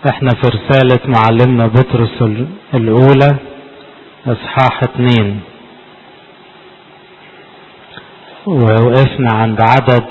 احنا في رسالة معلمنا بطرس الأولى إصحاح اتنين ووقفنا عند عدد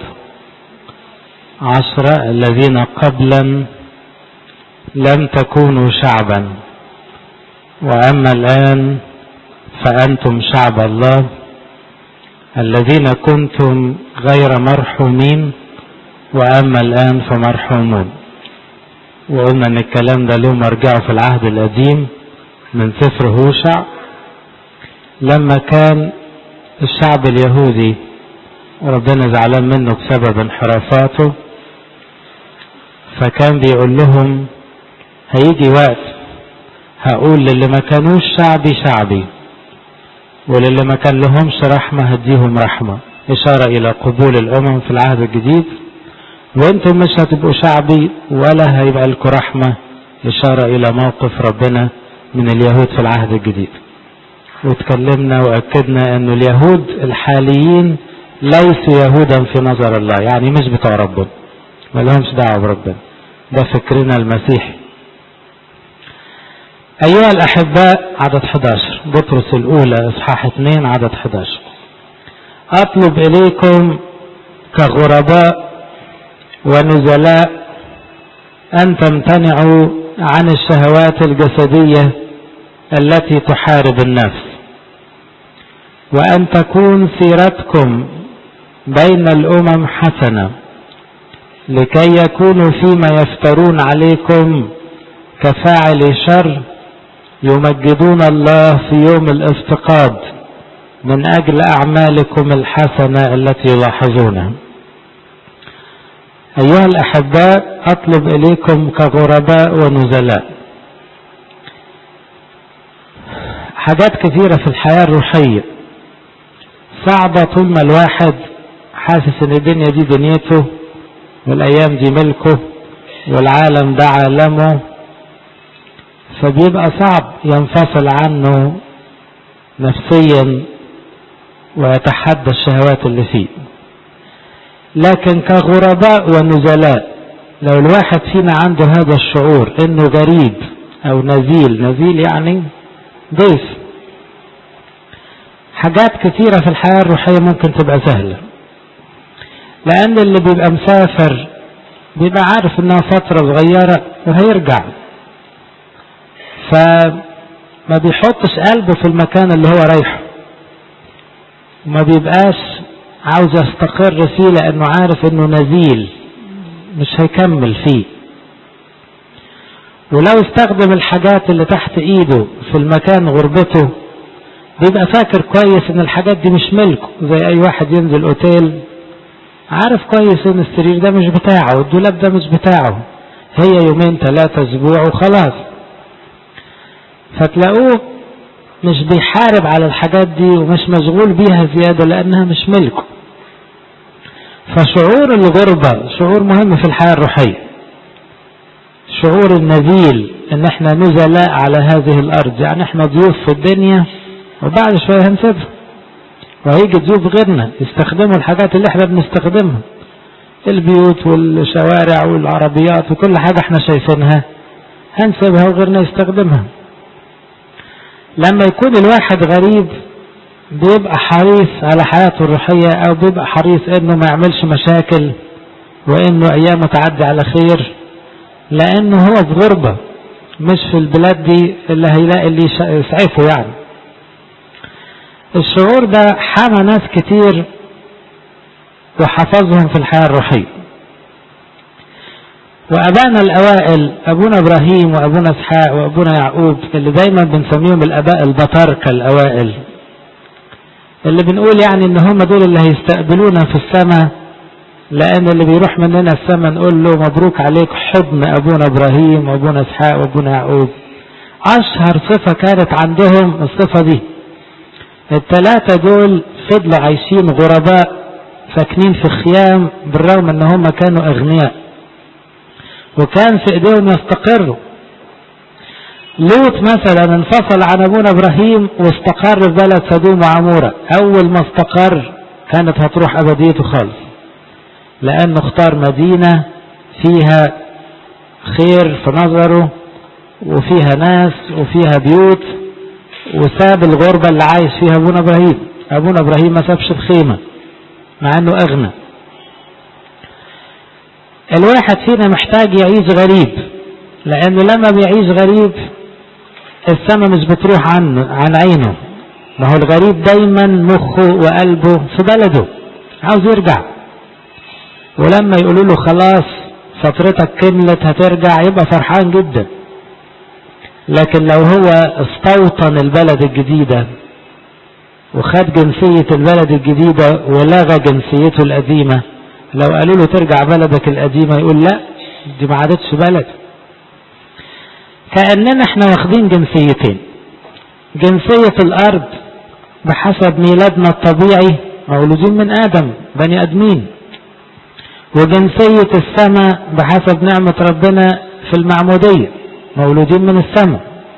عشرة الذين قبلا لم تكونوا شعبا وأما الآن فأنتم شعب الله الذين كنتم غير مرحومين وأما الآن فمرحومون وقلنا ان الكلام ده له مرجعه في العهد القديم من سفر هوشع لما كان الشعب اليهودي ربنا زعلان منه بسبب انحرافاته فكان بيقول لهم هيجي وقت هقول للي ما كانوش شعبي شعبي وللي ما كان لهمش رحمة هديهم رحمة إشارة إلى قبول الأمم في العهد الجديد وانتم مش هتبقوا شعبي ولا هيبقى لكم رحمة إشارة إلى موقف ربنا من اليهود في العهد الجديد وتكلمنا وأكدنا أن اليهود الحاليين ليسوا يهودا في نظر الله يعني مش بتوع ربنا ما لهمش دعوة بربنا ده فكرنا المسيحي أيها الأحباء عدد 11 بطرس الأولى إصحاح 2 عدد 11 أطلب إليكم كغرباء ونزلاء أن تمتنعوا عن الشهوات الجسدية التي تحارب النفس وأن تكون سيرتكم بين الأمم حسنة لكي يكونوا فيما يفترون عليكم كفاعل شر يمجدون الله في يوم الافتقاد من أجل أعمالكم الحسنة التي يلاحظونها أيها الأحباء أطلب إليكم كغرباء ونزلاء حاجات كثيرة في الحياة الروحية صعبة طول ما الواحد حاسس ان الدنيا دي دنيته والايام دي ملكه والعالم ده عالمه فبيبقى صعب ينفصل عنه نفسيا ويتحدى الشهوات اللي فيه لكن كغرباء ونزلاء لو الواحد فينا عنده هذا الشعور انه غريب او نزيل نزيل يعني ضيف حاجات كثيرة في الحياة الروحية ممكن تبقى سهلة لأن اللي بيبقى مسافر بيبقى عارف انها فترة صغيرة وهيرجع فما بيحطش قلبه في المكان اللي هو رايحه وما بيبقاش عاوز يستقر فيه لانه عارف انه نزيل مش هيكمل فيه ولو استخدم الحاجات اللي تحت ايده في المكان غربته بيبقى فاكر كويس ان الحاجات دي مش ملكه زي اي واحد ينزل اوتيل عارف كويس ان السرير ده مش بتاعه والدولاب ده مش بتاعه هي يومين ثلاثة اسبوع وخلاص فتلاقوه مش بيحارب على الحاجات دي ومش مشغول بيها زيادة لانها مش ملكه فشعور الغربة شعور مهم في الحياة الروحية شعور النزيل ان احنا نزلاء على هذه الارض يعني احنا ضيوف في الدنيا وبعد شوية هنسيبها وهيجي ضيوف غيرنا يستخدموا الحاجات اللي احنا بنستخدمها البيوت والشوارع والعربيات وكل حاجة احنا شايفينها هنسيبها وغيرنا يستخدمها لما يكون الواحد غريب بيبقى حريص على حياته الروحية او بيبقى حريص انه ما يعملش مشاكل وانه ايامه تعدي على خير لانه هو في غربة مش في البلاد دي اللي هيلاقي اللي يسعفه يعني الشعور ده حمى ناس كتير وحفظهم في الحياة الروحية وأبانا الأوائل أبونا إبراهيم وأبونا إسحاق وأبونا يعقوب اللي دايما بنسميهم الآباء البطاركة الأوائل اللي بنقول يعني إن هم دول اللي هيستقبلونا في السماء لأن اللي بيروح مننا السماء نقول له مبروك عليك حضن أبونا إبراهيم وأبونا إسحاق وأبونا يعقوب أشهر صفة كانت عندهم الصفة دي الثلاثة دول فضلوا عايشين غرباء ساكنين في خيام بالرغم ان هم كانوا اغنياء وكان في ايديهم يستقروا لوط مثلا انفصل عن ابونا ابراهيم واستقر في بلد سدوم وعمورة اول ما استقر كانت هتروح ابديته خالص لانه اختار مدينة فيها خير في نظره وفيها ناس وفيها بيوت وساب الغربة اللي عايش فيها أبونا إبراهيم أبونا إبراهيم ما سابش الخيمة مع أنه أغنى الواحد فينا محتاج يعيش غريب لأنه لما بيعيش غريب السماء مش بتروح عنه عن عينه ما هو الغريب دايما مخه وقلبه في بلده عاوز يرجع ولما يقولوا له خلاص فترتك كملت هترجع يبقى فرحان جدا لكن لو هو استوطن البلد الجديدة وخد جنسية البلد الجديدة ولغى جنسيته القديمة لو قالوا له ترجع بلدك القديمة يقول لا دي ما عادتش بلد كأننا احنا واخدين جنسيتين جنسية الأرض بحسب ميلادنا الطبيعي مولودين من آدم بني آدمين وجنسية السماء بحسب نعمة ربنا في المعمودية مولودين من السماء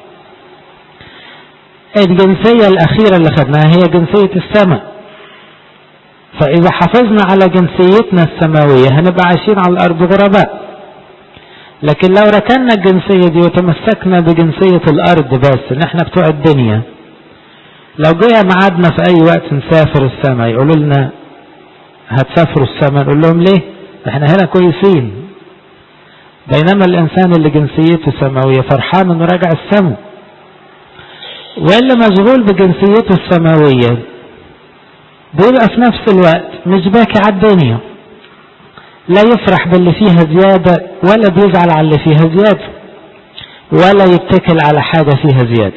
الجنسية الأخيرة اللي خدناها هي جنسية السماء فإذا حافظنا على جنسيتنا السماوية هنبقى عايشين على الأرض غرباء لكن لو ركنا الجنسية دي وتمسكنا بجنسية الأرض بس إن احنا بتوع الدنيا لو جه ميعادنا في أي وقت نسافر السماء يقولوا لنا هتسافروا السماء نقول لهم ليه؟ احنا هنا كويسين بينما الإنسان اللي جنسيته سماوية فرحان إنه راجع السماء واللي مشغول بجنسيته السماوية بيبقى في نفس الوقت مش باكي على الدنيا لا يفرح باللي فيها زيادة ولا بيزعل على اللي فيها زيادة ولا يتكل على حاجة فيها زيادة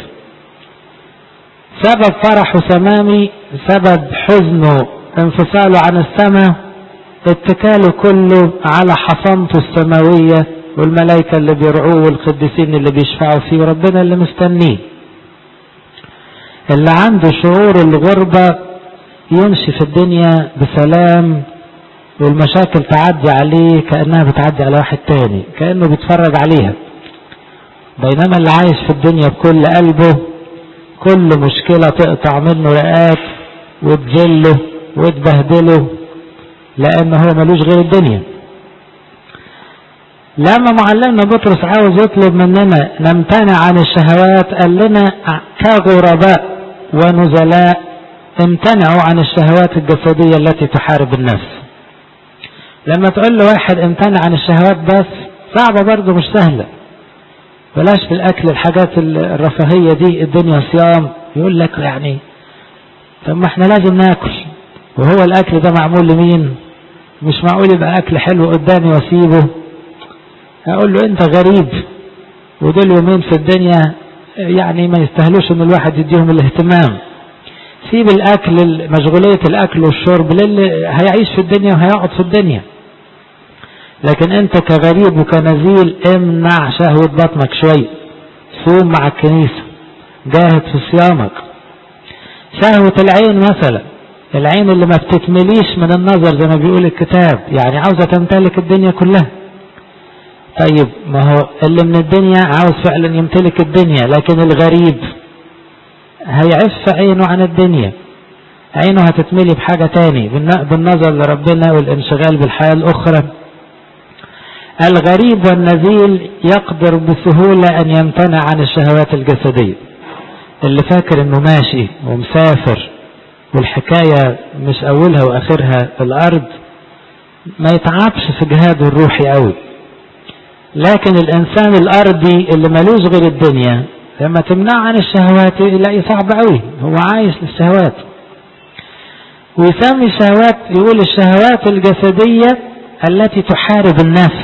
سبب فرحه سمامي سبب حزنه انفصاله عن السماء اتكاله كله على حصنته السماوية والملائكة اللي بيرعوه والقديسين اللي بيشفعوا فيه وربنا اللي مستنيه اللي عنده شعور الغربة يمشي في الدنيا بسلام والمشاكل تعدي عليه كأنها بتعدي على واحد تاني كأنه بيتفرج عليها بينما اللي عايش في الدنيا بكل قلبه كل مشكلة تقطع منه رقات وتذله وتبهدله لأن هو ملوش غير الدنيا لما معلمنا بطرس عاوز يطلب مننا نمتنع عن الشهوات قال لنا كغرباء ونزلاء امتنعوا عن الشهوات الجسدية التي تحارب النفس لما تقول له واحد امتنع عن الشهوات بس صعبة برضه مش سهلة بلاش في الأكل الحاجات الرفاهية دي الدنيا صيام يقول لك يعني طب ما احنا لازم ناكل وهو الأكل ده معمول لمين مش معقول يبقى أكل حلو قدامي واسيبه أقول له أنت غريب ودول يومين في الدنيا يعني ما يستاهلوش ان الواحد يديهم الاهتمام سيب الاكل مشغولية الاكل والشرب للي هيعيش في الدنيا وهيقعد في الدنيا لكن انت كغريب وكنزيل امنع شهوة بطنك شوية صوم مع الكنيسة جاهد في صيامك شهوة العين مثلا العين اللي ما بتتمليش من النظر زي ما بيقول الكتاب يعني عاوزة تمتلك الدنيا كلها طيب ما هو اللي من الدنيا عاوز فعلا يمتلك الدنيا لكن الغريب هيعف عينه عن الدنيا عينه هتتملي بحاجة تاني بالنظر لربنا والانشغال بالحياة الأخرى الغريب والنزيل يقدر بسهولة أن يمتنع عن الشهوات الجسدية اللي فاكر انه ماشي ومسافر والحكاية مش أولها وآخرها الأرض ما يتعبش في جهاده الروحي قوي لكن الإنسان الأرضي اللي ملوش غير الدنيا لما تمنع عن الشهوات يلاقي صعب قوي هو عايش للشهوات ويسمي الشهوات يقول الشهوات الجسدية التي تحارب النفس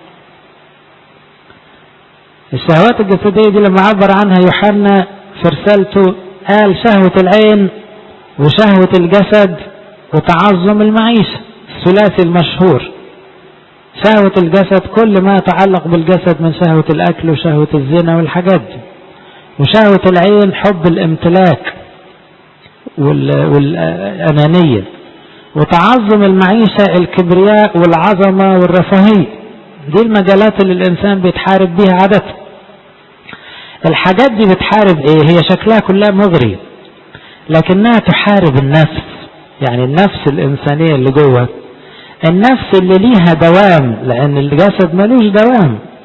الشهوات الجسدية دي لما عبر عنها يوحنا في رسالته قال شهوة العين وشهوة الجسد وتعظم المعيشة الثلاثي المشهور شهوة الجسد كل ما يتعلق بالجسد من شهوة الأكل وشهوة الزنا والحاجات دي وشهوة العين حب الامتلاك والأنانية وتعظم المعيشة الكبرياء والعظمة والرفاهية دي المجالات اللي الإنسان بيتحارب بيها عادة الحاجات دي بتحارب ايه هي شكلها كلها مغري لكنها تحارب النفس يعني النفس الإنسانية اللي جوه النفس اللي ليها دوام لأن الجسد ملوش دوام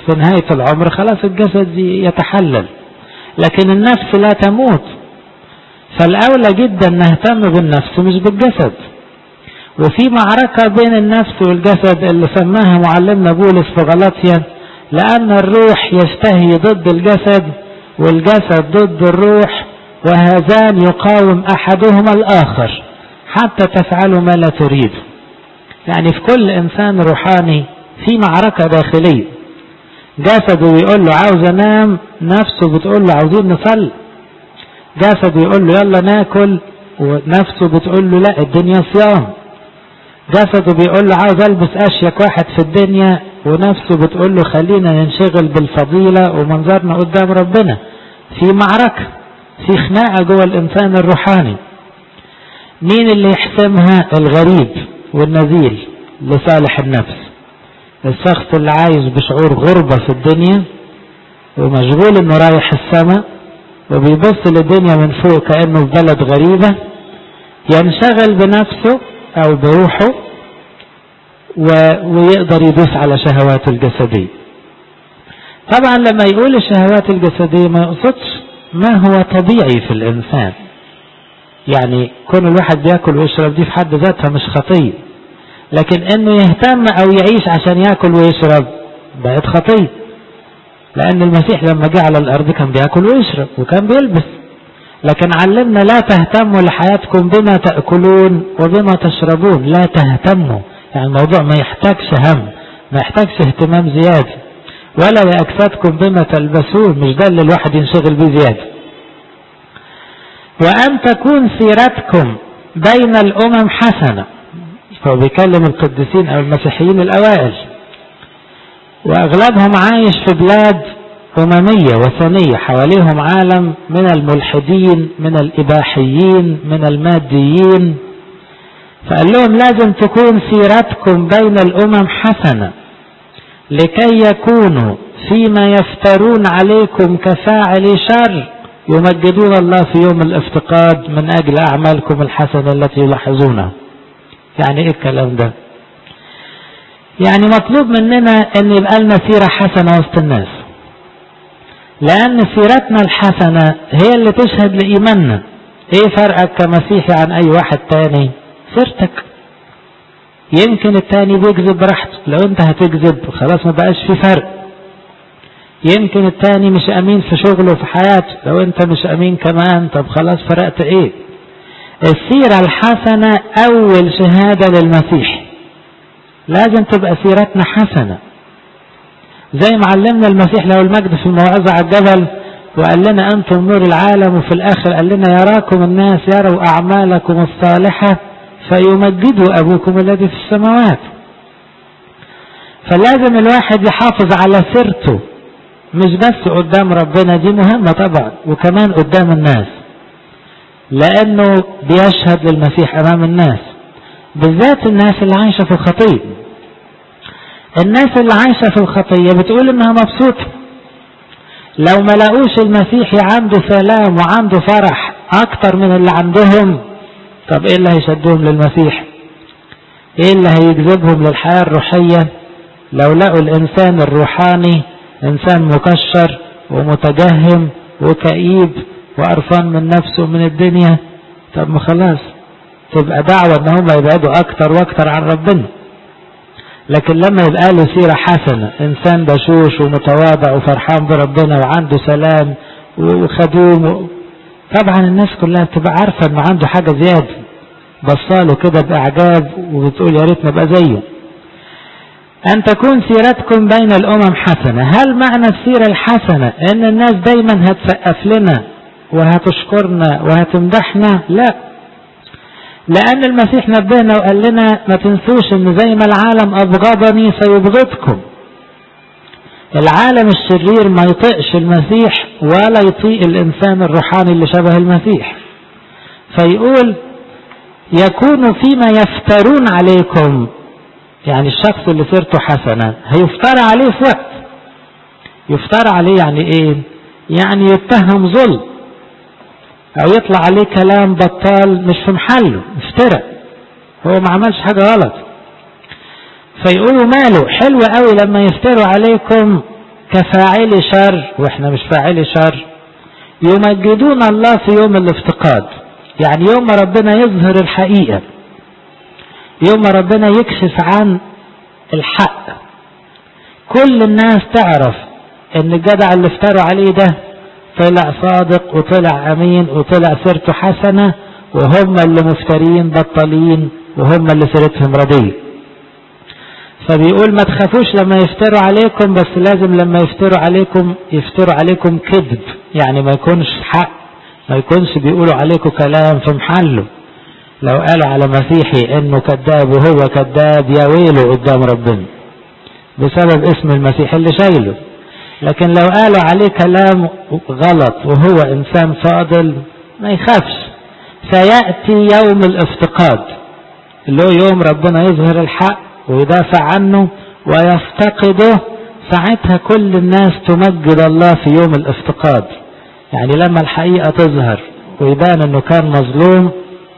في نهاية العمر خلاص الجسد يتحلل لكن النفس لا تموت فالأولى جدا نهتم بالنفس مش بالجسد وفي معركة بين النفس والجسد اللي سماها معلمنا بولس في غلطيا لأن الروح يشتهي ضد الجسد والجسد ضد الروح وهذان يقاوم أحدهما الآخر حتى تفعلوا ما لا تريد يعني في كل إنسان روحاني في معركة داخلية جسده بيقول له عاوز انام نفسه بتقول له عاوزين نصلي جسده يقول له يلا ناكل ونفسه بتقول له لا الدنيا صيام جسده بيقول له عاوز البس اشيك واحد في الدنيا ونفسه بتقول له خلينا ننشغل بالفضيلة ومنظرنا قدام ربنا في معركة في خناقة جوه الانسان الروحاني مين اللي يحسمها الغريب والنزيل لصالح النفس الشخص اللي عايش بشعور غربة في الدنيا ومشغول انه رايح السماء وبيبص للدنيا من فوق كأنه في بلد غريبة ينشغل بنفسه او بروحه و... ويقدر يدوس على شهواته الجسدية طبعا لما يقول الشهوات الجسدية ما يقصدش ما هو طبيعي في الانسان يعني كون الواحد بياكل ويشرب دي في حد ذاتها مش خطيه لكن انه يهتم او يعيش عشان ياكل ويشرب بقت خطيه لان المسيح لما جه على الارض كان بياكل ويشرب وكان بيلبس لكن علمنا لا تهتموا لحياتكم بما تاكلون وبما تشربون لا تهتموا يعني الموضوع ما يحتاجش هم ما يحتاجش اهتمام زياده ولا لاجسادكم بما تلبسون مش ده اللي الواحد ينشغل بيه زياده وان تكون سيرتكم بين الامم حسنه هو بيكلم القديسين او المسيحيين الاوائل واغلبهم عايش في بلاد اممية وثنية حواليهم عالم من الملحدين من الاباحيين من الماديين فقال لهم لازم تكون سيرتكم بين الامم حسنة لكي يكونوا فيما يفترون عليكم كفاعل شر يمجدون الله في يوم الافتقاد من اجل اعمالكم الحسنة التي يلاحظونها يعني ايه الكلام ده يعني مطلوب مننا ان يبقى لنا سيرة حسنة وسط الناس لان سيرتنا الحسنة هي اللي تشهد لإيماننا ايه فرقك كمسيحي عن اي واحد تاني سيرتك يمكن التاني بيكذب براحته لو انت هتكذب خلاص ما بقاش في فرق يمكن التاني مش امين في شغله وفي حياته لو انت مش امين كمان طب خلاص فرقت ايه السيرة الحسنة أول شهادة للمسيح لازم تبقى سيرتنا حسنة زي ما علمنا المسيح له المجد في الموعظة على الجبل وقال لنا أنتم نور العالم وفي الآخر قال لنا يراكم الناس يروا أعمالكم الصالحة فيمجدوا أبوكم الذي في السماوات فلازم الواحد يحافظ على سيرته مش بس قدام ربنا دي مهمة طبعا وكمان قدام الناس لأنه بيشهد للمسيح أمام الناس بالذات الناس اللي عايشة في الخطية الناس اللي عايشة في الخطية بتقول إنها مبسوطة لو ما لقوش المسيحي عنده سلام وعنده فرح أكتر من اللي عندهم طب إيه اللي هيشدهم للمسيح إيه اللي هيجذبهم للحياة الروحية لو لقوا الإنسان الروحاني إنسان مكشر ومتجهم وكئيب وقرفان من نفسه ومن الدنيا طب ما خلاص تبقى دعوة ان هم يبعدوا اكتر واكتر عن ربنا لكن لما يبقى له سيرة حسنة انسان بشوش ومتواضع وفرحان بربنا وعنده سلام وخدوم طبعا الناس كلها بتبقى عارفة انه عنده حاجة زيادة بصاله كده باعجاب وبتقول يا ريت نبقى زيه أن تكون سيرتكم بين الأمم حسنة هل معنى السيرة الحسنة أن الناس دايما هتسقف لنا وهتشكرنا وهتمدحنا لا لأن المسيح نبهنا وقال لنا ما تنسوش أن زي ما العالم أبغضني سيبغضكم العالم الشرير ما يطيقش المسيح ولا يطيق الإنسان الروحاني اللي شبه المسيح فيقول يكون فيما يفترون عليكم يعني الشخص اللي سيرته حسنة هيفترى عليه في وقت يفترى عليه يعني ايه يعني يتهم ظلم او يطلع عليه كلام بطال مش في محله افترى هو ما عملش حاجة غلط فيقولوا ماله حلو قوي لما يفتروا عليكم كفاعل شر واحنا مش فاعل شر يمجدون الله في يوم الافتقاد يعني يوم ما ربنا يظهر الحقيقة يوم ما ربنا يكشف عن الحق كل الناس تعرف ان الجدع اللي افتروا عليه ده طلع صادق وطلع امين وطلع سيرته حسنة وهم اللي مفترين بطلين وهم اللي سيرتهم ردية فبيقول ما تخافوش لما يفتروا عليكم بس لازم لما يفتروا عليكم يفتروا عليكم كذب يعني ما يكونش حق ما يكونش بيقولوا عليكم كلام في محله لو قالوا على مسيحي انه كذاب وهو كذاب يا ويله قدام ربنا بسبب اسم المسيح اللي شايله لكن لو قالوا عليه كلام غلط وهو انسان فاضل ما يخافش سيأتي يوم الافتقاد اللي هو يوم ربنا يظهر الحق ويدافع عنه ويفتقده ساعتها كل الناس تمجد الله في يوم الافتقاد يعني لما الحقيقة تظهر ويبان انه كان مظلوم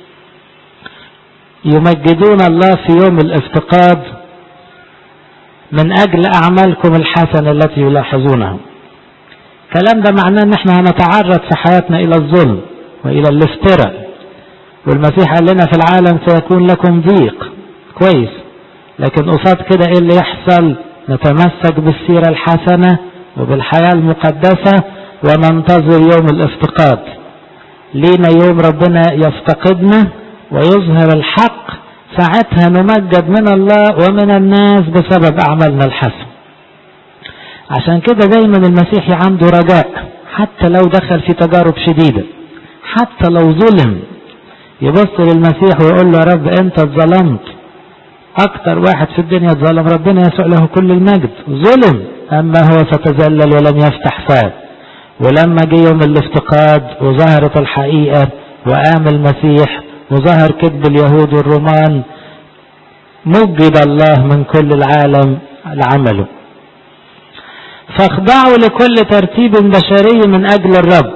يمجدون الله في يوم الافتقاد من اجل اعمالكم الحسنة التي يلاحظونها الكلام ده معناه ان احنا هنتعرض في حياتنا الى الظلم والى الافتراء والمسيح قال لنا في العالم سيكون لكم ضيق كويس لكن قصاد كده ايه اللي يحصل نتمسك بالسيرة الحسنة وبالحياة المقدسة وننتظر يوم الافتقاد لينا يوم ربنا يفتقدنا ويظهر الحق ساعتها نمجد من الله ومن الناس بسبب أعمالنا الحسن عشان كده دايما المسيحي عنده رجاء حتى لو دخل في تجارب شديدة حتى لو ظلم يبص للمسيح ويقول له يا رب انت اتظلمت اكتر واحد في الدنيا اتظلم ربنا يسوع له كل المجد ظلم اما هو فتذلل ولم يفتح فاه ولما جه يوم الافتقاد وظهرت الحقيقة وقام المسيح وظهر كذب اليهود والرومان مجد الله من كل العالم لعمله فاخضعوا لكل ترتيب بشري من اجل الرب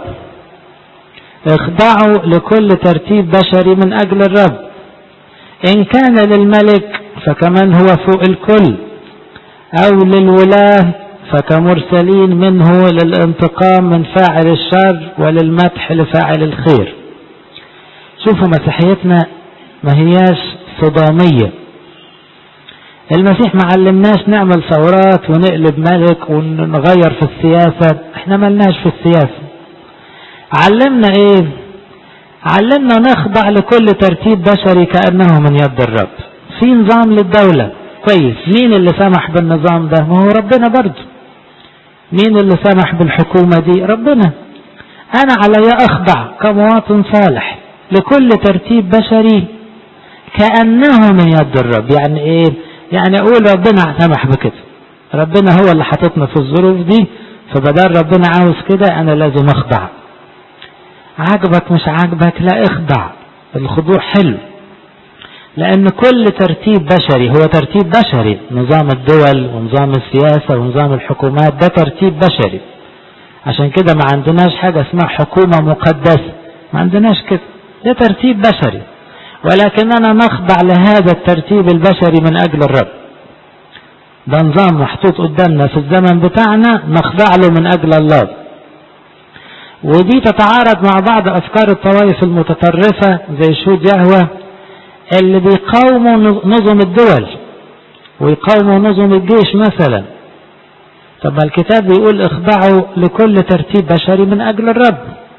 اخضعوا لكل ترتيب بشري من اجل الرب ان كان للملك فكمن هو فوق الكل او للولاه فكمرسلين منه للانتقام من فاعل الشر وللمدح لفاعل الخير شوفوا مسيحيتنا ما هياش صدامية المسيح ما علمناش نعمل ثورات ونقلب ملك ونغير في السياسة احنا ملناش في السياسة علمنا ايه علمنا نخضع لكل ترتيب بشري كأنه من يد الرب في نظام للدولة كويس مين اللي سمح بالنظام ده ما هو ربنا برضه مين اللي سمح بالحكومة دي ربنا انا علي اخضع كمواطن صالح لكل ترتيب بشري كأنه من يد الرب يعني ايه يعني اقول ربنا سمح بكده ربنا هو اللي حاططنا في الظروف دي فبدل ربنا عاوز كده انا لازم اخضع عاجبك مش عاجبك لا اخضع الخضوع حلو لان كل ترتيب بشري هو ترتيب بشري نظام الدول ونظام السياسة ونظام الحكومات ده ترتيب بشري عشان كده ما عندناش حاجة اسمها حكومة مقدسة ما عندناش كده ده ترتيب بشري ولكننا نخضع لهذا الترتيب البشري من اجل الرب ده نظام محطوط قدامنا في الزمن بتاعنا نخضع له من اجل الله ودي تتعارض مع بعض افكار الطوائف المتطرفة زي شهود يهوه اللي بيقاوموا نظم الدول ويقاوموا نظم الجيش مثلا طب ما الكتاب بيقول اخضعوا لكل ترتيب بشري من اجل الرب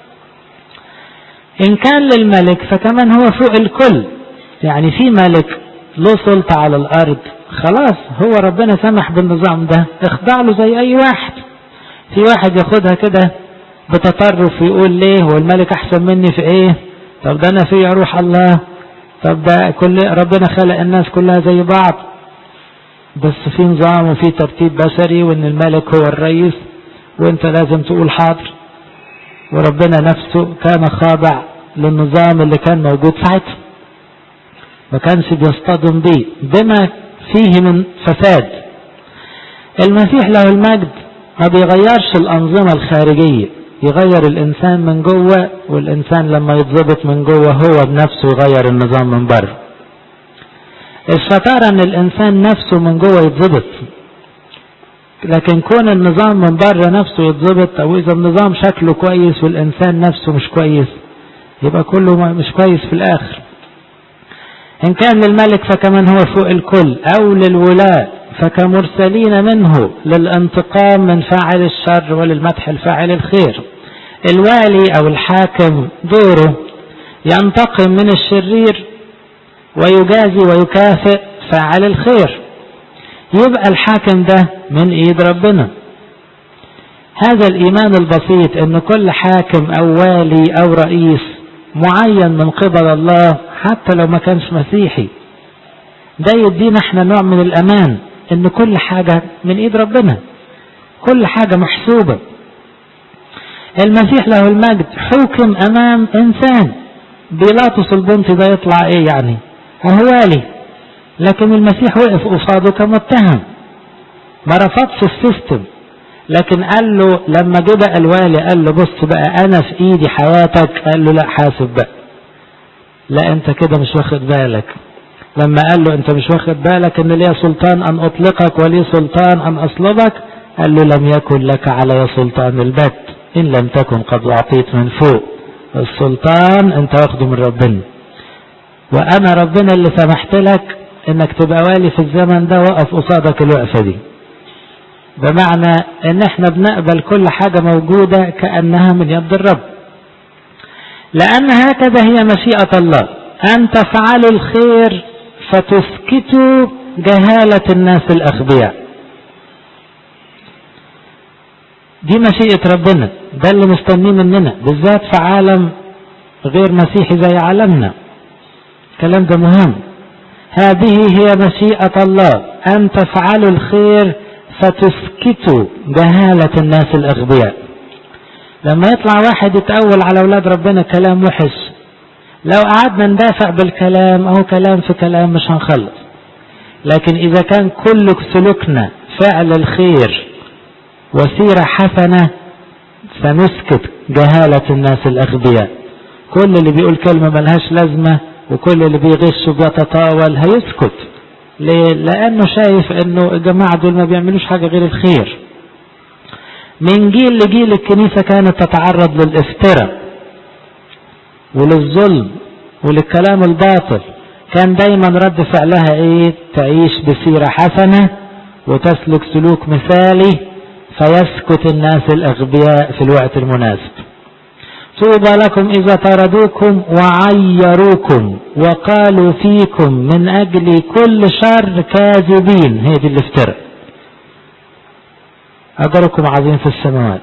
ان كان للملك فكمان هو فوق الكل يعني في ملك له سلطة على الارض خلاص هو ربنا سمح بالنظام ده اخضع له زي اي واحد في واحد ياخدها كده بتطرف ويقول ليه هو الملك احسن مني في ايه طب ده انا في روح الله طب ده كل ربنا خلق الناس كلها زي بعض بس في نظام وفي ترتيب بشري وان الملك هو الرئيس وانت لازم تقول حاضر وربنا نفسه كان خاضع للنظام اللي كان موجود ساعتها ما كانش بيصطدم بيه بما فيه من فساد المسيح له المجد ما بيغيرش الأنظمة الخارجية يغير الإنسان من جوه والإنسان لما يتظبط من جوه هو بنفسه يغير النظام من بره الشطارة ان الإنسان نفسه من جوه يتظبط لكن كون النظام من بره نفسه يتظبط او اذا النظام شكله كويس والانسان نفسه مش كويس يبقى كله مش كويس في الاخر ان كان للملك فكمن هو فوق الكل او للولاة فكمرسلين منه للانتقام من فاعل الشر وللمدح الفاعل الخير الوالي او الحاكم دوره ينتقم من الشرير ويجازي ويكافئ فاعل الخير يبقى الحاكم ده من ايد ربنا هذا الايمان البسيط ان كل حاكم او والي او رئيس معين من قبل الله حتى لو ما كانش مسيحي ده يدينا احنا نوع من الامان ان كل حاجة من ايد ربنا كل حاجة محسوبة المسيح له المجد حكم امام انسان بيلاطس البنطي ده يطلع ايه يعني هو والي لكن المسيح وقف قصاده كمتهم ما رفضش السيستم لكن قال له لما جه بقى الوالي قال له بص بقى انا في ايدي حياتك قال له لا حاسب بقى لا انت كده مش واخد بالك لما قال له انت مش واخد بالك ان ليا سلطان ان اطلقك ولي سلطان ان اصلبك قال له لم يكن لك علي سلطان البت ان لم تكن قد اعطيت من فوق السلطان انت واخده من ربنا وانا ربنا اللي سمحت لك انك تبقى والي في الزمن ده وقف قصادك الوقفة دي بمعنى ان احنا بنقبل كل حاجة موجودة كأنها من يد الرب لان هكذا هي مشيئة الله ان تفعلوا الخير فتسكتوا جهالة الناس الاغبياء دي مشيئة ربنا ده اللي مستنيه مننا بالذات في عالم غير مسيحي زي عالمنا الكلام ده مهم هذه هي مشيئة الله أن تفعلوا الخير فتسكتوا جهالة الناس الأغبياء لما يطلع واحد يتأول على أولاد ربنا كلام وحش لو قعدنا ندافع بالكلام أو كلام في كلام مش هنخلص لكن إذا كان كل سلوكنا فعل الخير وسيرة حسنة سنسكت جهالة الناس الأغبياء كل اللي بيقول كلمة ملهاش لازمة وكل اللي بيغش وبيتطاول هيسكت ليه؟ لأنه شايف أنه الجماعة دول ما بيعملوش حاجة غير الخير من جيل لجيل الكنيسة كانت تتعرض للافتراء وللظلم وللكلام الباطل كان دايما رد فعلها ايه تعيش بسيرة حسنة وتسلك سلوك مثالي فيسكت الناس الأغبياء في الوقت المناسب طوبى لكم إذا طردوكم وعيروكم وقالوا فيكم من أجل كل شر كاذبين هي دي الافتراء أجركم عظيم في السماوات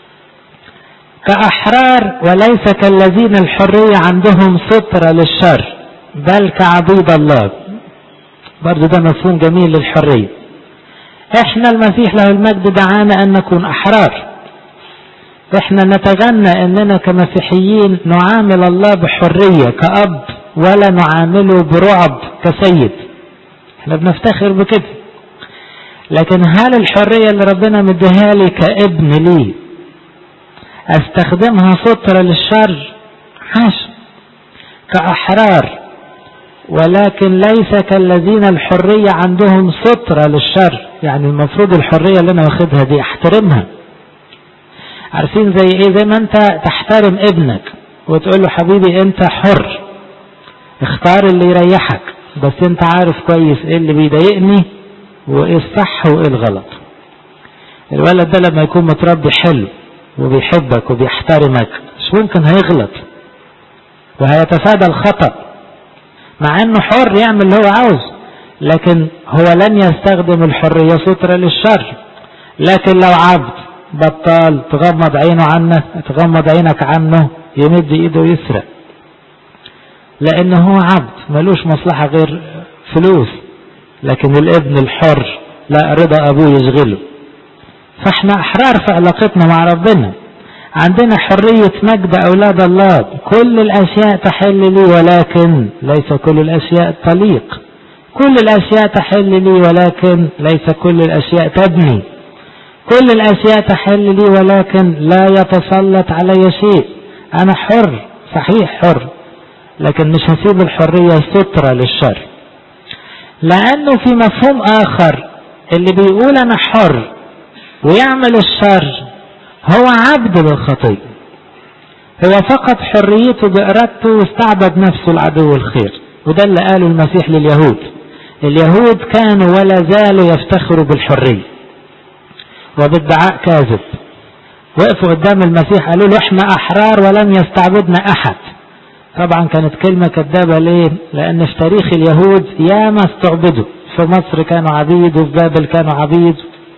كأحرار وليس كالذين الحرية عندهم سترة للشر بل كعبيد الله برضو ده مفهوم جميل للحرية احنا المسيح له المجد دعانا ان نكون احرار احنا نتغنى اننا كمسيحيين نعامل الله بحرية كأب ولا نعامله برعب كسيد احنا بنفتخر بكده لكن هل الحرية اللي ربنا مديها لي كابن لي استخدمها سترة للشر حاشا كأحرار ولكن ليس كالذين الحرية عندهم سترة للشر يعني المفروض الحرية اللي انا واخدها دي احترمها عارفين زي ايه زي ما انت تحترم ابنك وتقول له حبيبي انت حر اختار اللي يريحك بس انت عارف كويس ايه اللي بيضايقني وايه الصح وايه الغلط الولد ده لما يكون متربي حلو وبيحبك وبيحترمك مش ممكن هيغلط وهيتفادى الخطأ مع انه حر يعمل اللي هو عاوز لكن هو لن يستخدم الحرية سترة للشر لكن لو عبد بطال تغمض عينه عنك تغمض عينك عنه يمد ايده يسرق لان هو عبد ملوش مصلحة غير فلوس لكن الابن الحر لا رضا ابوه يشغله فاحنا احرار في علاقتنا مع ربنا عندنا حرية مجد أولاد الله كل الأشياء تحل لي ولكن ليس كل الأشياء تليق كل الأشياء تحل لي ولكن ليس كل الأشياء تبني كل الأشياء تحل لي ولكن لا يتسلط علي شيء أنا حر صحيح حر لكن مش هسيب الحرية سترة للشر لأنه في مفهوم آخر اللي بيقول أنا حر ويعمل الشر هو عبد للخطية هو فقد حريته بإرادته واستعبد نفسه العدو الخير وده اللي قاله المسيح لليهود اليهود كانوا ولا زالوا يفتخروا بالحرية وبادعاء كاذب وقفوا قدام المسيح قالوا له احنا احرار ولم يستعبدنا احد طبعا كانت كلمة كذابة ليه لان في تاريخ اليهود ياما استعبدوا في مصر كانوا عبيد وفي بابل كانوا عبيد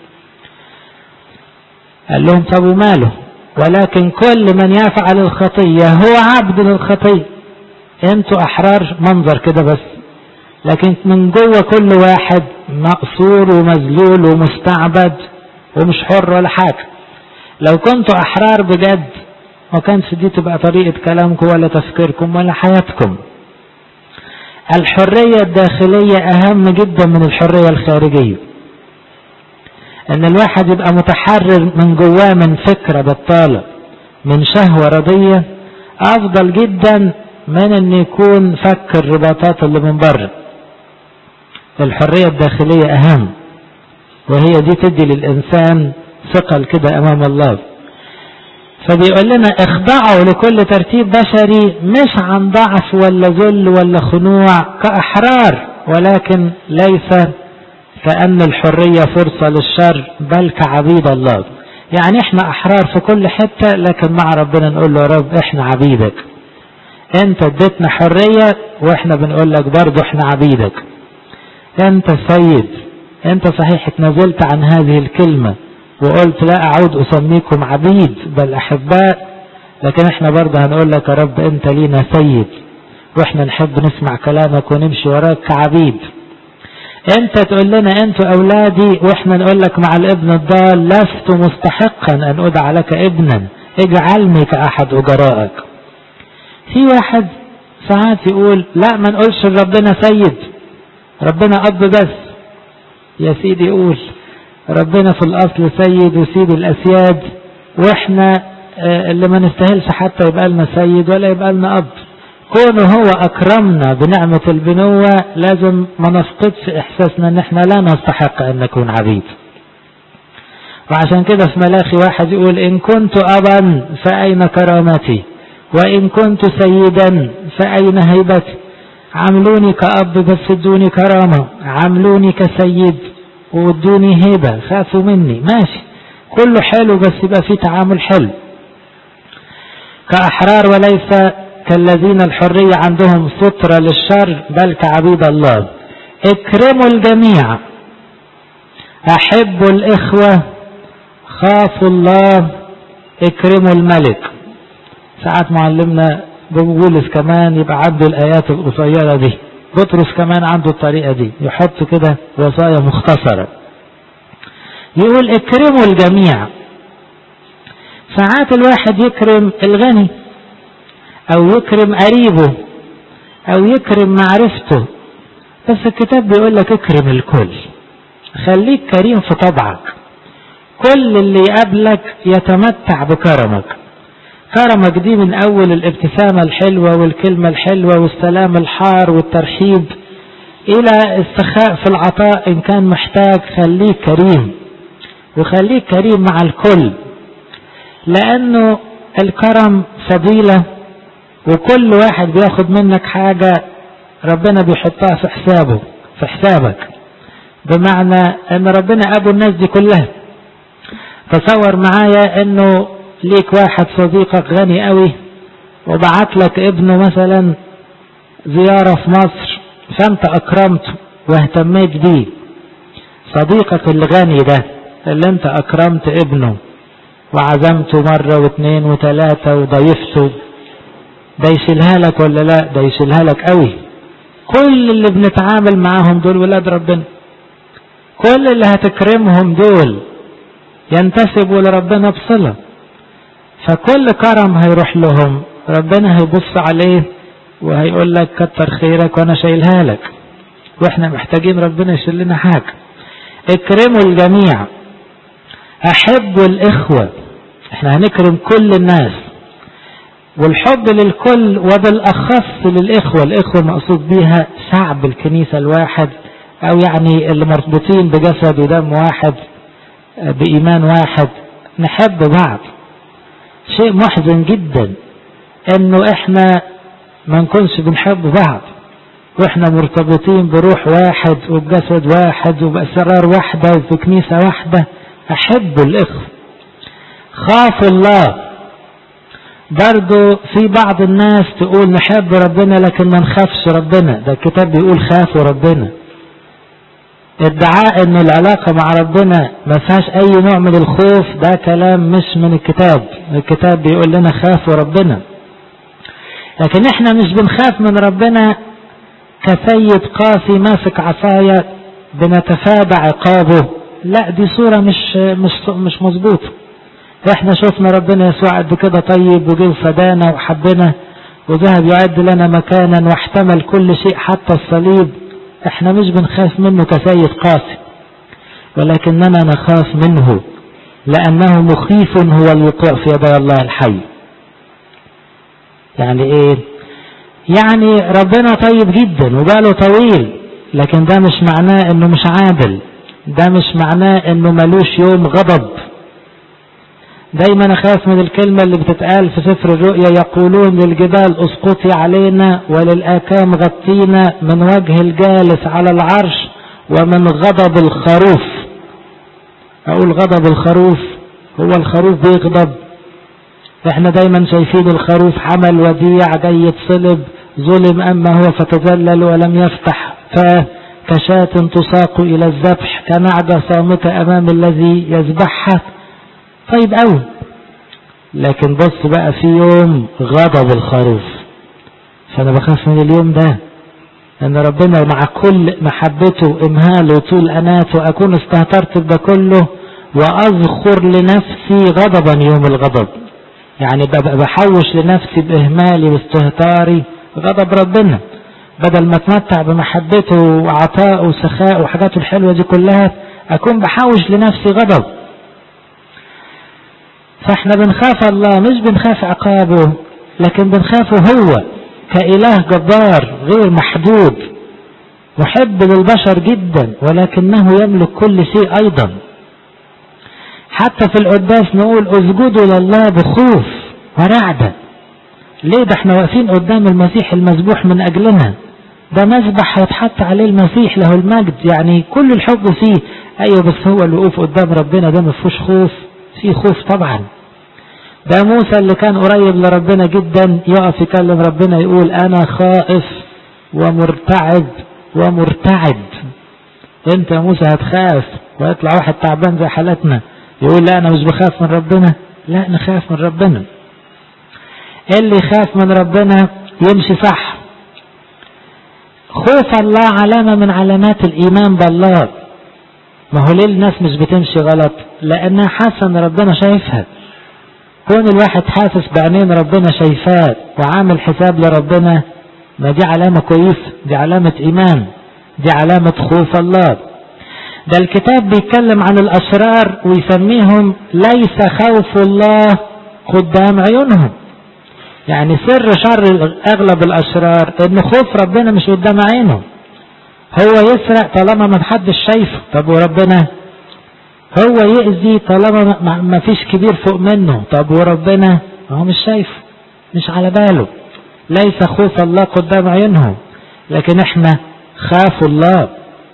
قال لهم طب وماله ولكن كل من يفعل الخطية هو عبد للخطية انتوا احرار منظر كده بس لكن من جوه كل واحد مقصور ومذلول ومستعبد ومش حر ولا حاجة لو كنتوا احرار بجد ما كانش دي تبقى طريقة كلامكم ولا تفكيركم ولا حياتكم الحرية الداخلية اهم جدا من الحرية الخارجية ان الواحد يبقى متحرر من جواه من فكرة بطالة من شهوة رضية افضل جدا من ان يكون فك الرباطات اللي من بره الحرية الداخلية اهم وهي دي تدي للانسان ثقل كده امام الله فبيقول لنا اخضعوا لكل ترتيب بشري مش عن ضعف ولا ذل ولا خنوع كاحرار ولكن ليس كأن الحرية فرصة للشر بل كعبيد الله يعني احنا احرار في كل حتة لكن مع ربنا نقول له يا رب احنا عبيدك انت اديتنا حرية واحنا بنقول لك برضه احنا عبيدك انت السيد انت صحيح اتنازلت عن هذه الكلمة وقلت لا اعود اسميكم عبيد بل احباء لكن احنا برضه هنقول لك يا رب انت لينا سيد واحنا نحب نسمع كلامك ونمشي وراك كعبيد انت تقول لنا انتوا اولادي واحنا نقول لك مع الابن الضال لست مستحقا ان ادعى لك ابنا اجعلني كاحد اجرائك في واحد ساعات يقول لا ما نقولش ربنا سيد ربنا اب بس يا سيدي قول ربنا في الاصل سيد وسيد الاسياد واحنا اللي ما نستاهلش حتى يبقى لنا سيد ولا يبقى لنا اب كونه هو اكرمنا بنعمة البنوة لازم ما نفقدش احساسنا ان احنا لا نستحق ان نكون عبيد وعشان كده في ملاخي واحد يقول ان كنت ابا فاين كرامتي وان كنت سيدا فاين هيبتي عاملوني كأب بس ادوني كرامة عاملوني كسيد وادوني هيبة خافوا مني ماشي كله حلو بس يبقى في تعامل حلو كأحرار وليس كالذين الحرية عندهم سترة للشر بل كعبيد الله اكرموا الجميع احبوا الاخوة خافوا الله اكرموا الملك ساعات معلمنا بولس كمان يبقى عنده الايات القصيرة دي بطرس كمان عنده الطريقة دي يحط كده وصايا مختصرة يقول اكرموا الجميع ساعات الواحد يكرم الغني او يكرم قريبه او يكرم معرفته بس الكتاب بيقول لك اكرم الكل خليك كريم في طبعك كل اللي يقابلك يتمتع بكرمك كرمك دي من اول الابتسامة الحلوة والكلمة الحلوة والسلام الحار والترحيب الى السخاء في العطاء ان كان محتاج خليك كريم وخليك كريم مع الكل لانه الكرم فضيله وكل واحد بياخد منك حاجة ربنا بيحطها في حسابه في حسابك بمعنى ان ربنا ابو الناس دي كلها تصور معايا انه ليك واحد صديقك غني قوي وبعت لك ابنه مثلا زيارة في مصر فانت اكرمته واهتميت بيه صديقك الغني ده اللي انت اكرمت ابنه وعزمته مرة واثنين وثلاثة وضيفته ده يشيلها لك ولا لا ده يشيلها لك قوي كل اللي بنتعامل معاهم دول ولاد ربنا كل اللي هتكرمهم دول ينتسبوا لربنا بصلة فكل كرم هيروح لهم ربنا هيبص عليه وهيقول لك كتر خيرك وانا شايلها لك واحنا محتاجين ربنا يشيل لنا حاجة اكرموا الجميع احبوا الاخوة احنا هنكرم كل الناس والحب للكل وبالأخص للإخوة الإخوة مقصود بيها شعب الكنيسة الواحد أو يعني اللي مربوطين بجسد ودم واحد بإيمان واحد نحب بعض شيء محزن جدا انه احنا ما نكونش بنحب بعض واحنا مرتبطين بروح واحد وبجسد واحد وبأسرار واحدة وفي كنيسة واحدة احب الاخوة خافوا الله برضو في بعض الناس تقول نحب ربنا لكن ما نخافش ربنا ده الكتاب بيقول خافوا ربنا ادعاء ان العلاقة مع ربنا ما فيهاش اي نوع من الخوف ده كلام مش من الكتاب الكتاب بيقول لنا خافوا ربنا لكن احنا مش بنخاف من ربنا كسيد قاسي ماسك عصاية بنتفادى عقابه لا دي صورة مش مش مش مظبوطة احنا شفنا ربنا يسوع قد كده طيب وجه فدانا وحبنا وذهب يعد لنا مكانا واحتمل كل شيء حتى الصليب احنا مش بنخاف منه كسيد قاسي ولكننا نخاف منه لأنه مخيف هو الوقوع في يدي الله الحي يعني ايه يعني ربنا طيب جدا وباله طويل لكن ده مش معناه انه مش عادل ده مش معناه انه ملوش يوم غضب دايما اخاف من الكلمة اللي بتتقال في سفر الرؤيا يقولون للجبال اسقطي علينا وللآكام غطينا من وجه الجالس على العرش ومن غضب الخروف اقول غضب الخروف هو الخروف بيغضب احنا دايما شايفين الخروف حمل وديع جاي يتصلب ظلم اما هو فتذلل ولم يفتح فكشاة تساق الى الذبح كنعجة صامتة امام الذي يذبحها طيب قوي لكن بص بقى في يوم غضب الخروف فانا بخاف من اليوم ده ان ربنا مع كل محبته وامهاله وطول اناته اكون استهترت بده كله واذخر لنفسي غضبا يوم الغضب يعني ببقى بحوش لنفسي باهمالي واستهتاري غضب ربنا بدل ما اتمتع بمحبته وعطائه وسخائه وحاجاته الحلوه دي كلها اكون بحوش لنفسي غضب فاحنا بنخاف الله مش بنخاف عقابه لكن بنخافه هو كإله جبار غير محدود محب للبشر جدا ولكنه يملك كل شيء أيضا حتى في القداس نقول اسجدوا لله بخوف ورعدة ليه ده احنا واقفين قدام المسيح المذبوح من أجلنا ده مذبح هيتحط عليه المسيح له المجد يعني كل الحب فيه ايوه بس هو الوقوف قدام ربنا ده ما فيهوش خوف في خوف طبعا ده موسى اللي كان قريب لربنا جدا يقف يكلم ربنا يقول انا خائف ومرتعب ومرتعد انت يا موسى هتخاف ويطلع واحد تعبان زي حالتنا يقول لا انا مش بخاف من ربنا لا نخاف من ربنا اللي يخاف من ربنا يمشي صح خوف الله علامة من علامات الإيمان بالله ما هو ليه الناس مش بتمشي غلط لأنها حاسة أن ربنا شايفها كون الواحد حاسس بعينين ربنا شايفاه وعامل حساب لربنا ما دي علامة كويسة دي علامة إيمان دي علامة خوف الله ده الكتاب بيتكلم عن الأشرار ويسميهم ليس خوف الله قدام عيونهم يعني سر شر أغلب الأشرار إن خوف ربنا مش قدام عينه هو يسرق طالما ما حدش شايفه طب وربنا هو يأذي طالما ما فيش كبير فوق منه طب وربنا هو مش شايفه مش على باله ليس خوف الله قدام عينهم لكن احنا خافوا الله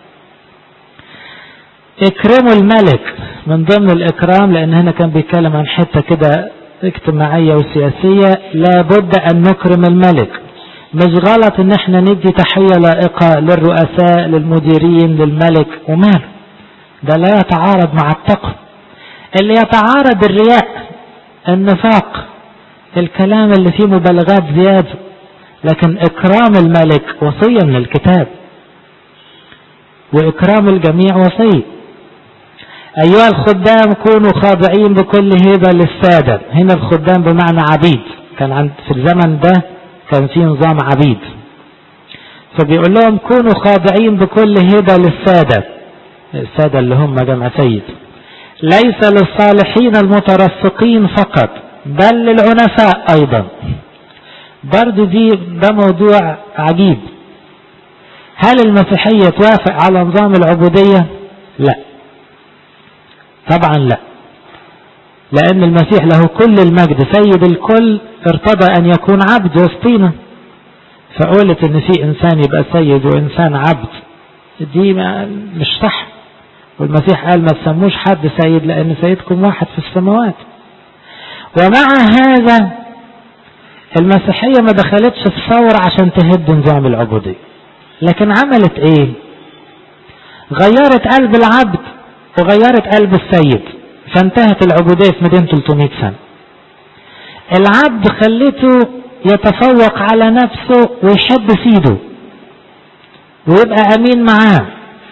اكرموا الملك من ضمن الاكرام لان هنا كان بيتكلم عن حتة كده اجتماعية وسياسية لابد ان نكرم الملك مش غلط ان احنا ندي تحية لائقة للرؤساء للمديرين للملك وماله ده لا يتعارض مع التقوى اللي يتعارض الرياء النفاق الكلام اللي فيه مبالغات زيادة لكن اكرام الملك وصية من الكتاب واكرام الجميع وصية ايها الخدام كونوا خاضعين بكل هبة للسادة هنا الخدام بمعنى عبيد كان عند في الزمن ده كان في نظام عبيد فبيقول لهم كونوا خاضعين بكل هبة للسادة السادة اللي هم جمع سيد ليس للصالحين المترفقين فقط بل للعنفاء ايضا برضو دي ده موضوع عجيب هل المسيحية توافق على نظام العبودية لا طبعا لا لأن المسيح له كل المجد سيد الكل ارتضى أن يكون عبد وسطينا فقولت ان في انسان يبقى سيد وانسان عبد دي مش صح والمسيح قال ما تسموش حد سيد لان سيدكم واحد في السماوات ومع هذا المسيحية ما دخلتش في ثورة عشان تهد نظام العبودية لكن عملت ايه غيرت قلب العبد وغيرت قلب السيد فانتهت العبودية في 200 سنة العبد خليته يتفوق على نفسه ويحب سيده ويبقى امين معاه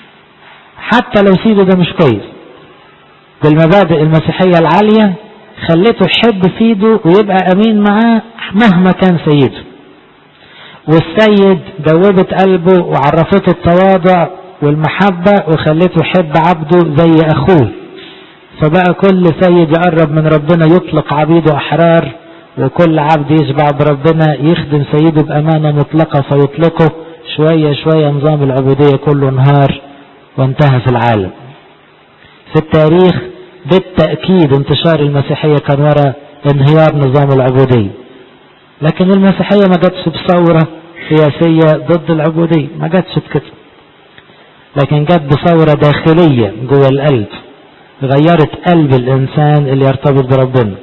حتى لو سيده ده مش كويس بالمبادئ المسيحية العالية خليته يحب سيده ويبقى امين معاه مهما كان سيده والسيد دوبت قلبه وعرفته التواضع والمحبة وخليته يحب عبده زي اخوه فبقى كل سيد يقرب من ربنا يطلق عبيده احرار وكل عبد يشبع بربنا يخدم سيده بأمانة مطلقة فيطلقه شوية شوية نظام العبودية كله انهار وانتهى في العالم في التاريخ بالتأكيد انتشار المسيحية كان وراء انهيار نظام العبودية لكن المسيحية ما جاتش بثورة سياسية ضد العبودية ما جاتش بكده لكن جت بثورة داخلية جوه القلب غيرت قلب الإنسان اللي يرتبط بربنا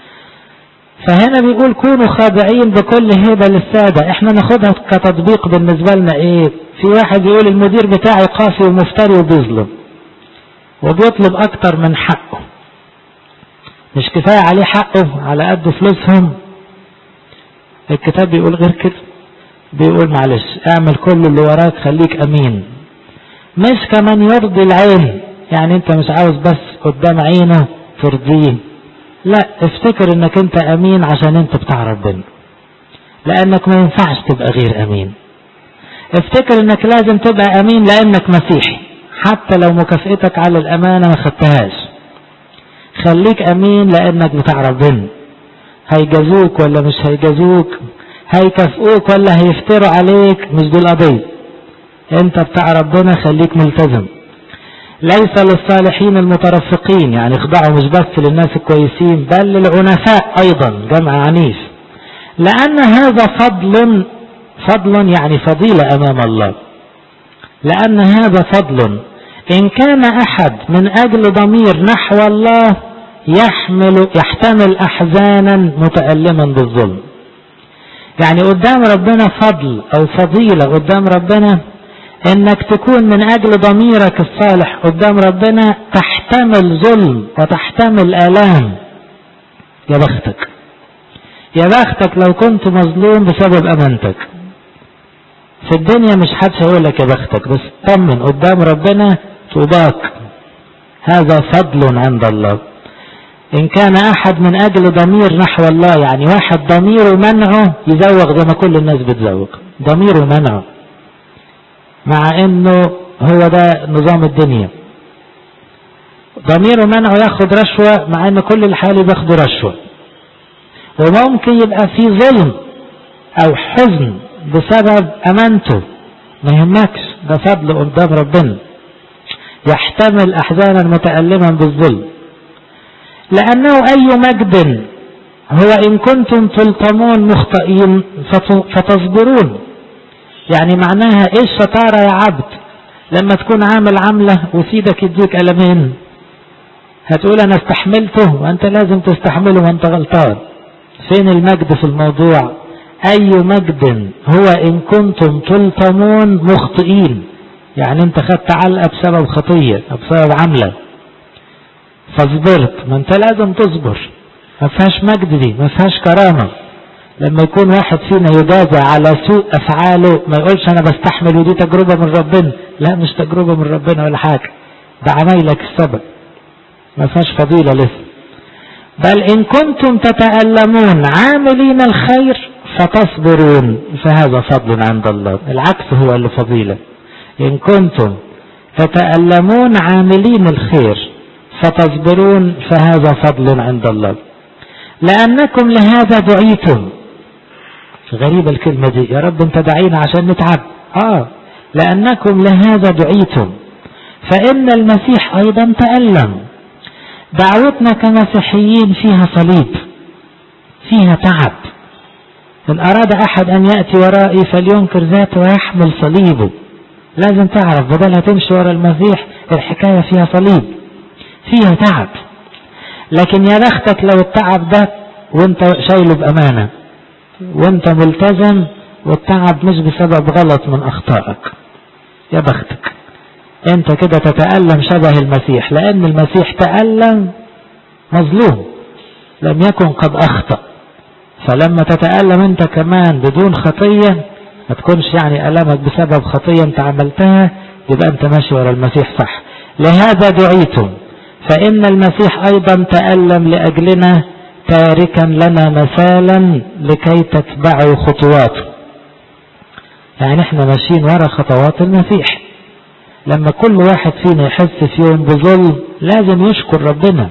فهنا بيقول كونوا خاضعين بكل هيبة للسادة احنا ناخدها كتطبيق بالنسبة لنا ايه في واحد يقول المدير بتاعي قاسي ومفتري وبيظلم وبيطلب اكتر من حقه مش كفاية عليه حقه على قد فلوسهم الكتاب بيقول غير كده بيقول معلش اعمل كل اللي وراك خليك امين مش كمان يرضي العين يعني انت مش عاوز بس قدام عينه ترضيه لا افتكر انك انت امين عشان انت بتاع ربنا لانك ما ينفعش تبقى غير امين افتكر انك لازم تبقى امين لانك مسيحي حتى لو مكافئتك على الامانة ما خدتهاش خليك امين لانك بتاع ربنا هيجازوك ولا مش هيجازوك هيكافئوك ولا هيفتروا عليك مش دي القضية انت بتاع ربنا خليك ملتزم ليس للصالحين المترفقين يعني اخضعوا مش بس للناس الكويسين بل للعنفاء ايضا جمع عنيف لان هذا فضل فضل يعني فضيلة امام الله لان هذا فضل ان كان احد من اجل ضمير نحو الله يحمل يحتمل احزانا متألما بالظلم يعني قدام ربنا فضل او فضيلة قدام ربنا انك تكون من اجل ضميرك الصالح قدام ربنا تحتمل ظلم وتحتمل الام يا بختك يا بختك لو كنت مظلوم بسبب امانتك في الدنيا مش حدش هيقول لك يا بختك بس طمن قدام ربنا طوباك هذا فضل عند الله ان كان احد من اجل ضمير نحو الله يعني واحد ضميره منعه يزوق زي ما كل الناس بتزوق ضميره منعه مع انه هو ده نظام الدنيا ضميره منعه ياخد رشوة مع ان كل الحالي بياخدوا رشوة وممكن يبقى في ظلم او حزن بسبب امانته ما يهمكش ده فضل قدام ربنا يحتمل احزانا متألما بالظلم لانه اي مجد هو ان كنتم تلطمون مخطئين فتصبرون يعني معناها ايه الشطارة يا عبد لما تكون عامل عملة وسيدك يديك ألمين هتقول انا استحملته وانت لازم تستحمله وانت غلطان فين المجد في الموضوع اي مجد هو ان كنتم تلطمون مخطئين يعني انت خدت علقة بسبب خطية او بسبب عملة فصبرت ما انت لازم تصبر ما فيهاش مجد دي ما فيهاش كرامة لما يكون واحد فينا يجازى على سوء افعاله ما يقولش انا بستحمل ودي تجربة من ربنا لا مش تجربة من ربنا ولا حاجة ده عمايلك السبب ما فيهاش فضيلة لسه بل ان كنتم تتألمون عاملين الخير فتصبرون فهذا فضل عند الله العكس هو اللي فضيلة ان كنتم تتألمون عاملين الخير فتصبرون فهذا فضل عند الله لأنكم لهذا دعيتم غريبة الكلمة دي يا رب انت دعينا عشان نتعب اه لأنكم لهذا دعيتم فإن المسيح أيضا تألم دعوتنا كمسيحيين فيها صليب فيها تعب إن أراد أحد أن يأتي ورائي فلينكر ذاته ويحمل صليبه لازم تعرف بدل هتمشي ورا المسيح الحكاية فيها صليب فيها تعب لكن يا بختك لو التعب ده وانت شايله بأمانة وانت ملتزم والتعب مش بسبب غلط من أخطائك يا بختك انت كده تتألم شبه المسيح لأن المسيح تألم مظلوم لم يكن قد أخطأ فلما تتألم انت كمان بدون خطية ما تكونش يعني ألمك بسبب خطية انت عملتها يبقى انت ماشي ورا المسيح صح لهذا دعيتم فإن المسيح أيضا تألم لأجلنا تاركا لنا مثالا لكي تتبعوا خطواته يعني احنا ماشيين ورا خطوات المسيح لما كل واحد فينا يحس في يوم بظلم لازم يشكر ربنا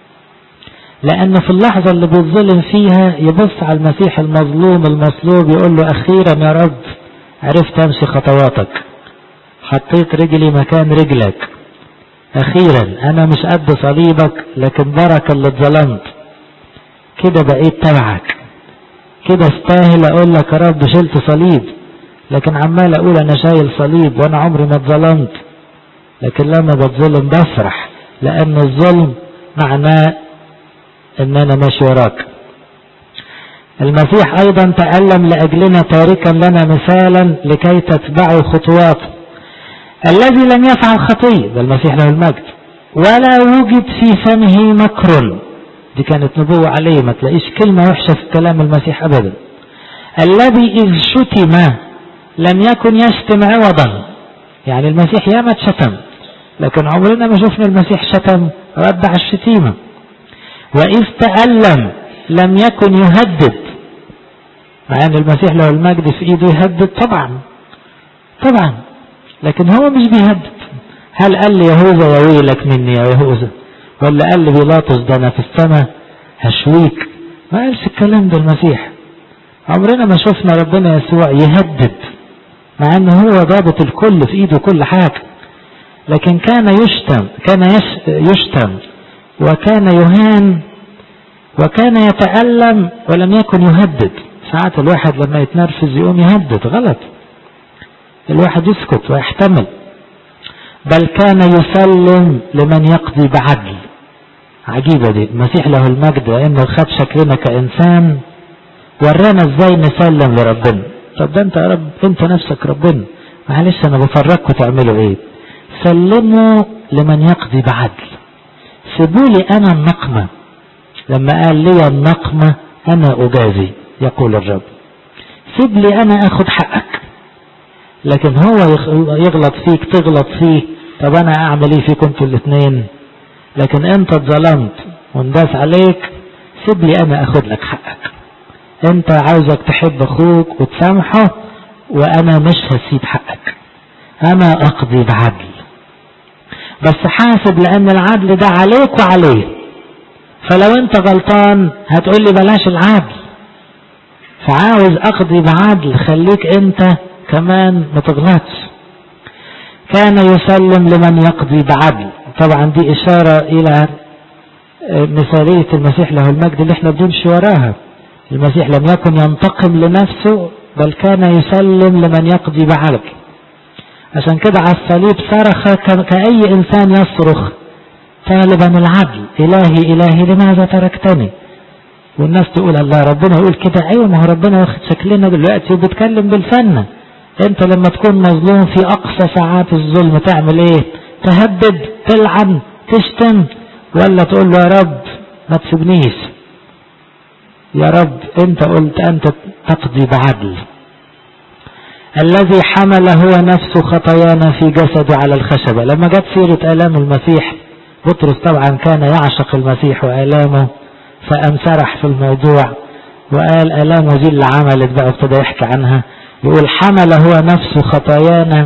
لأن في اللحظة اللي بيتظلم فيها يبص على المسيح المظلوم المصلوب يقول له أخيرا يا رب عرفت أمشي خطواتك حطيت رجلي مكان رجلك أخيرا أنا مش قد صليبك لكن بركة اللي اتظلمت كده بقيت تبعك كده استاهل أقول لك يا رب شلت صليب لكن عمال أقول أنا شايل صليب وأنا عمري ما اتظلمت لكن لما بتظلم بفرح لأن الظلم معناه ان انا ماشي وراك المسيح ايضا تألم لاجلنا تاركا لنا مثالا لكي تتبعوا خطواته الذي لم يفعل خطية ده المسيح له المجد ولا وجد في فمه مكر دي كانت نبوة عليه ما تلاقيش كلمة وحشة في كلام المسيح ابدا الذي اذ شتم لم يكن يشتم عوضا يعني المسيح ياما اتشتم لكن عمرنا ما شفنا المسيح شتم رد على الشتيمه وإذ تألم لم يكن يهدد مع أن المسيح له المجد في إيده يهدد طبعا طبعا لكن هو مش بيهدد هل قال لي يهوذا يا ويلك مني يا يهوذا ولا قال لي بيلاطس ده أنا في السماء هشويك ما قالش الكلام ده المسيح عمرنا ما شفنا ربنا يسوع يهدد مع أنه هو ضابط الكل في إيده كل حاجة لكن كان يشتم كان يشتم وكان يهان وكان يتألم ولم يكن يهدد ساعات الواحد لما يتنرفز يقوم يهدد غلط الواحد يسكت ويحتمل بل كان يسلم لمن يقضي بعدل عجيبة دي المسيح له المجد انه خد شكلنا كإنسان ورانا ازاي نسلم لربنا طب ده انت يا رب انت نفسك ربنا معلش انا بفرجكم تعملوا ايه سلموا لمن يقضي بعدل سيبوا لي أنا النقمة لما قال لي النقمة أنا أجازي يقول الرب سيب لي أنا أخذ حقك لكن هو يغلط فيك تغلط فيه طب أنا أعمل إيه فيكم انتوا الاثنين لكن أنت اتظلمت وانداس عليك سيب لي أنا أخذ لك حقك أنت عاوزك تحب أخوك وتسامحه وأنا مش هسيب حقك أنا أقضي بعدل بس حاسب لان العدل ده عليك وعليه فلو انت غلطان هتقول لي بلاش العدل فعاوز اقضي بعدل خليك انت كمان ما تغلطش كان يسلم لمن يقضي بعدل طبعا دي اشارة الى مثالية المسيح له المجد اللي احنا بنمشي وراها المسيح لم يكن ينتقم لنفسه بل كان يسلم لمن يقضي بعدل عشان كده على الصليب صرخ كأي إنسان يصرخ طالبا العدل إلهي إلهي لماذا تركتني والناس تقول الله ربنا يقول كده أيوة ما هو ربنا واخد شكلنا دلوقتي وبيتكلم بالفن أنت لما تكون مظلوم في أقصى ساعات الظلم تعمل إيه تهدد تلعن تشتم ولا تقول له يا رب ما تسيبنيش يا رب أنت قلت أنت تقضي بعدل الذي حمل هو نفس خطايانا في جسده على الخشبة لما جت سيرة آلام المسيح بطرس طبعا كان يعشق المسيح وآلامه فقام سرح في الموضوع وقال آلامه دي اللي عملت بقى ابتدى يحكي عنها يقول حمل هو نفس خطايانا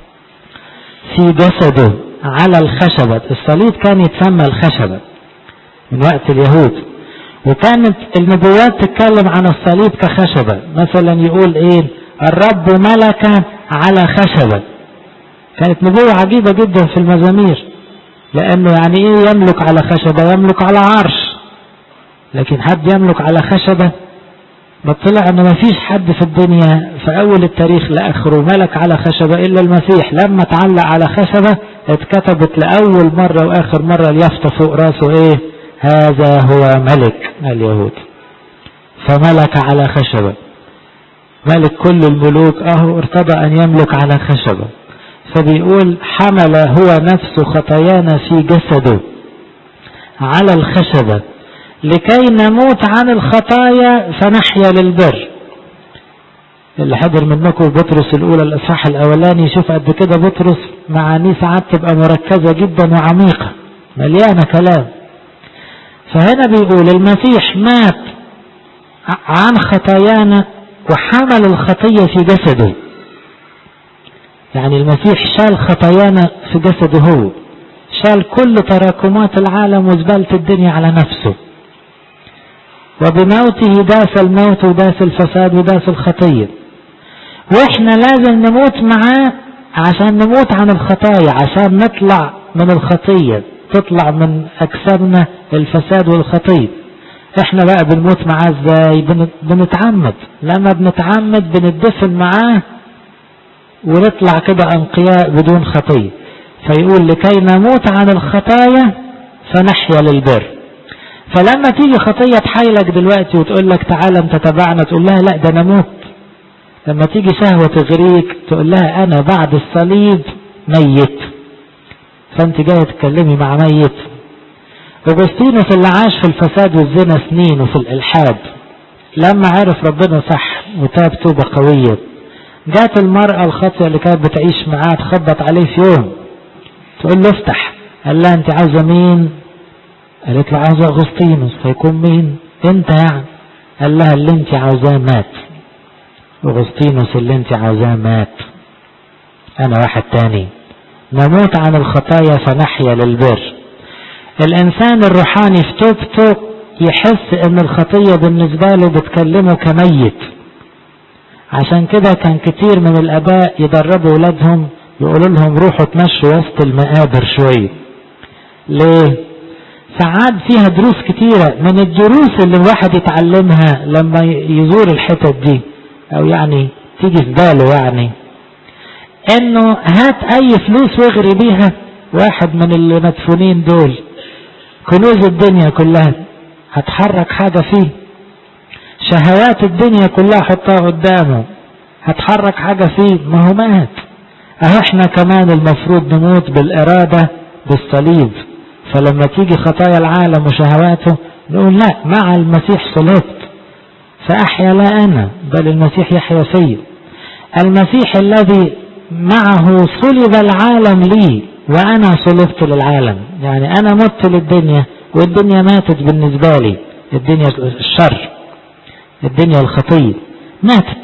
في جسده على الخشبة الصليب كان يتسمى الخشبة من وقت اليهود وكانت النبوات تتكلم عن الصليب كخشبة مثلا يقول ايه الرب ملك على خشبة كانت نبوة عجيبة جدا في المزامير لأنه يعني إيه يملك على خشبة يملك على عرش لكن حد يملك على خشبة بطلع أن ما فيش حد في الدنيا في أول التاريخ لآخره ملك على خشبة إلا المسيح لما تعلق على خشبة اتكتبت لأول مرة وآخر مرة اليافطة فوق راسه إيه هذا هو ملك اليهود فملك على خشبة ملك كل الملوك أهو ارتضى أن يملك على خشبة فبيقول حمل هو نفس خطايانا في جسده على الخشبة لكي نموت عن الخطايا فنحيا للبر اللي حضر منكم بطرس الأولى الإصحاح الأولاني يشوف قد كده بطرس معانيه ساعات تبقى مركزة جدا وعميقة مليانة كلام فهنا بيقول المسيح مات عن خطايانا وحمل الخطية في جسده يعني المسيح شال خطايانا في جسده هو شال كل تراكمات العالم وزبالة الدنيا على نفسه وبموته داس الموت وداس الفساد وداس الخطية واحنا لازم نموت معاه عشان نموت عن الخطايا عشان نطلع من الخطية تطلع من أجسامنا الفساد والخطية احنا بقى بنموت معاه ازاي بنتعمد لما بنتعمد بنتدفن معاه ونطلع كده أنقياء بدون خطية فيقول لكي نموت عن الخطايا فنحيا للبر فلما تيجي خطية تحايلك دلوقتي وتقول لك تعالى انت تبعنا تقول لها لا ده انا موت لما تيجي شهوة تغريك تقول لها انا بعد الصليب ميت فانت جاية تتكلمي مع ميت أغسطينوس اللي عاش في الفساد والزنا سنين وفي الإلحاد لما عرف ربنا صح وتاب توبة قوية جات المرأة الخاطئة اللي كانت بتعيش معاه تخبط عليه في يوم تقول له افتح قال لها انت عاوزة مين قالت له عاوزة أغسطينوس فيكون مين انت يعني قال لها اللي انت عاوزاه مات أغسطينوس اللي انت عاوزاه مات انا واحد تاني نموت عن الخطايا فنحيا للبر الانسان الروحاني في توبته يحس ان الخطية بالنسبة له بتكلمه كميت عشان كده كان كتير من الاباء يدربوا ولادهم يقولوا لهم روحوا تمشوا وسط المقابر شوية ليه ساعات فيها دروس كتيرة من الدروس اللي الواحد يتعلمها لما يزور الحتت دي او يعني تيجي في باله يعني انه هات اي فلوس واغري بيها واحد من المدفونين دول كنوز الدنيا كلها هتحرك حاجة فيه شهوات الدنيا كلها حطها قدامه هتحرك حاجة فيه ما هو مات اهو احنا كمان المفروض نموت بالارادة بالصليب فلما تيجي خطايا العالم وشهواته نقول لا مع المسيح صلبت فأحيا لا أنا بل المسيح يحيا فيا المسيح الذي معه صلب العالم لي وأنا صلبت للعالم يعني أنا مت للدنيا والدنيا ماتت بالنسبة لي الدنيا الشر الدنيا الخطية ماتت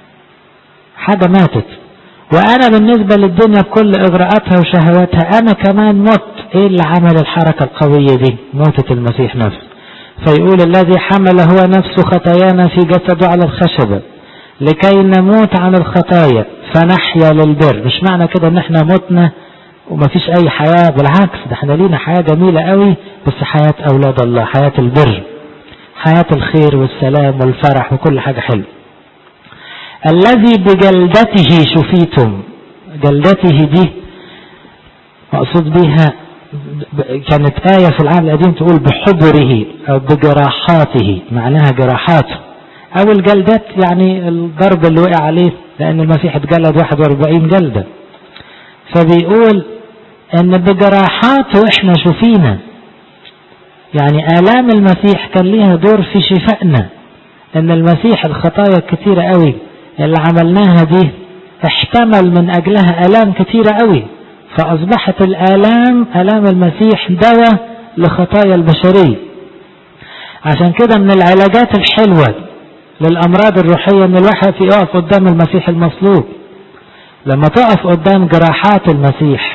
حاجة ماتت وأنا بالنسبة للدنيا بكل إغراءاتها وشهواتها أنا كمان مت إيه اللي عمل الحركة القوية دي موتة المسيح نفسه فيقول الذي حمل هو نفس خطايانا في جسده على الخشبة لكي نموت عن الخطايا فنحيا للبر مش معنى كده ان احنا متنا وما فيش اي حياة بالعكس ده احنا لينا حياة جميلة قوي بس حياة اولاد الله حياة البر حياة الخير والسلام والفرح وكل حاجة حلوة الذي بجلدته شفيتم جلدته دي مقصود بيها كانت آية في العهد القديم تقول بحبره أو بجراحاته معناها جراحاته أو الجلدات يعني الضرب اللي وقع عليه لأن المسيح اتجلد 41 جلدة فبيقول أن بجراحاته إحنا شفينا يعني آلام المسيح كان ليها دور في شفائنا أن المسيح الخطايا الكتيرة قوي اللي عملناها دي احتمل من أجلها آلام كتيرة قوي فأصبحت الآلام آلام المسيح دواء لخطايا البشرية عشان كده من العلاجات الحلوة للأمراض الروحية أن الواحد يقف قدام المسيح المصلوب لما تقف قدام جراحات المسيح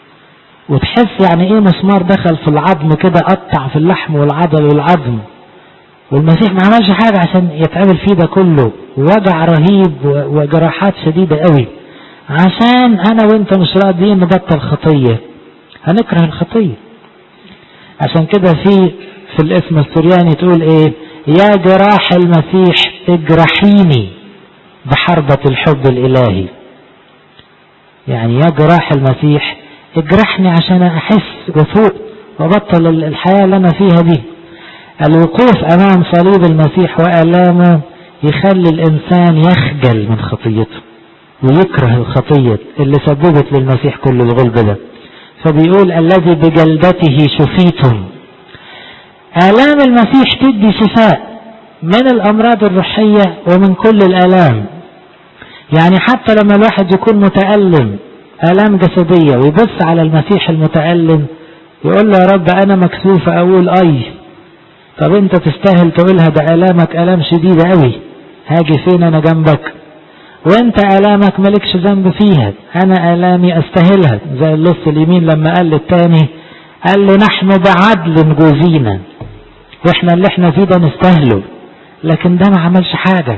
وتحس يعني ايه مسمار دخل في العظم كده قطع في اللحم والعضل والعظم والمسيح ما عملش حاجة عشان يتعمل فيه ده كله وجع رهيب وجراحات شديدة قوي عشان انا وانت مش راضيين نبطل خطية هنكره الخطية عشان كده في في الاسم السرياني تقول ايه يا جراح المسيح اجرحيني بحربة الحب الالهي يعني يا جراح المسيح اجرحني عشان احس وفوق وبطل الحياة اللي انا فيها دي الوقوف امام صليب المسيح والامه يخلي الانسان يخجل من خطيته ويكره الخطية اللي سببت للمسيح كل الغلب ده فبيقول الذي بجلدته شفيتم آلام المسيح تدي شفاء من الأمراض الروحية ومن كل الآلام يعني حتى لما الواحد يكون متألم آلام جسدية ويبص على المسيح المتألم يقول له يا رب أنا مكسوف أقول أي طب أنت تستاهل تقولها ده آلامك آلام شديدة قوي هاجي فين أنا جنبك وانت آلامك مالكش ذنب فيها أنا آلامي أستاهلها زي اللص اليمين لما قال للتاني قال له نحن بعدل جوزينا واحنا اللي احنا فيه ده نستاهله لكن ده ما عملش حاجة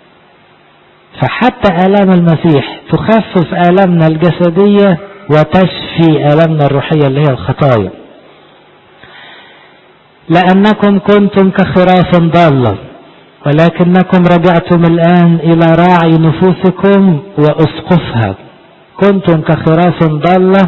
فحتى آلام المسيح تخفف آلامنا الجسدية وتشفي آلامنا الروحية اللي هي الخطايا لأنكم كنتم كخراف ضالة ولكنكم رجعتم الآن إلى راعي نفوسكم وأسقفها كنتم كخراف ضالة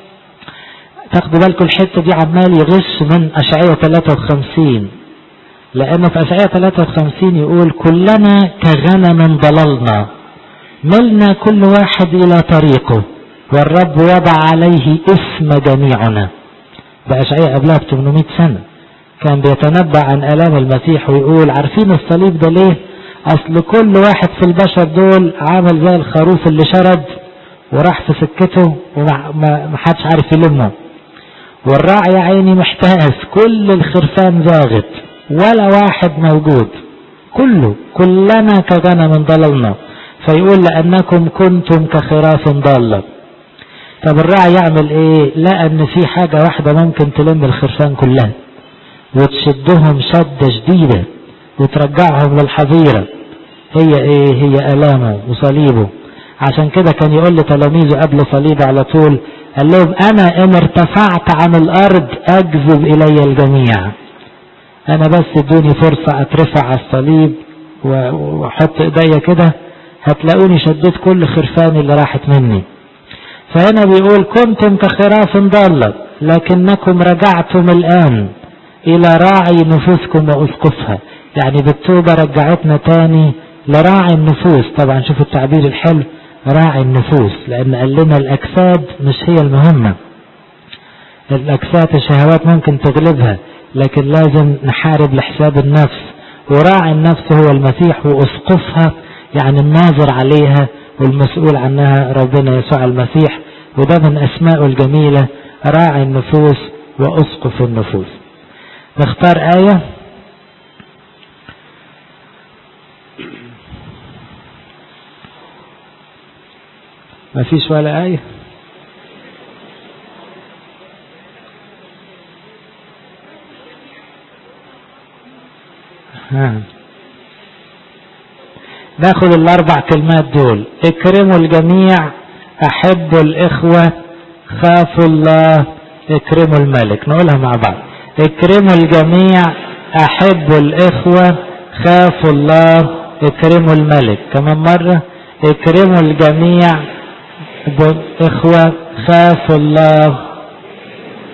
تاخدوا بالكم الحتة دي عمال يغش من أشعية 53 لأنه في أشعية 53 يقول كلنا كغنم ضللنا ملنا كل واحد إلى طريقه والرب وضع عليه اسم جميعنا ده أشعية قبلها ب 800 سنة كان بيتنبأ عن آلام المسيح ويقول عارفين الصليب ده ليه أصل كل واحد في البشر دول عامل زي الخروف اللي شرد وراح في سكته وما حدش عارف يلمه والراعي يا عيني محتاس كل الخرفان زاغت ولا واحد موجود كله كلنا كغنم ضللنا فيقول لأنكم كنتم كخراف ضالة طب الراعي يعمل ايه لقى ان في حاجة واحدة ممكن تلم الخرفان كلها وتشدهم شدة شديدة وترجعهم للحظيرة هي ايه هي الامه وصليبه عشان كده كان يقول لتلاميذه قبل صليبه على طول قال لهم انا ان ارتفعت عن الارض اجذب الي الجميع انا بس ادوني فرصة اترفع على الصليب واحط ايديا كده هتلاقوني شديت كل خرفاني اللي راحت مني فهنا بيقول كنتم كخراف ضالة لكنكم رجعتم الان الى راعي نفوسكم واسقفها يعني بالتوبة رجعتنا تاني لراعي النفوس طبعا شوفوا التعبير الحلو راعي النفوس لان قال لنا الاجساد مش هي المهمة الاجساد الشهوات ممكن تغلبها لكن لازم نحارب لحساب النفس وراعي النفس هو المسيح واسقفها يعني الناظر عليها والمسؤول عنها ربنا يسوع المسيح وده من اسمائه الجميلة راعي النفوس واسقف النفوس نختار آية ما فيش ولا آية ها. ناخد الاربع كلمات دول اكرموا الجميع احبوا الاخوة خافوا الله اكرموا الملك نقولها مع بعض اكرموا الجميع احبوا الاخوة خافوا الله اكرموا الملك كمان مرة اكرموا الجميع اخوة خافوا الله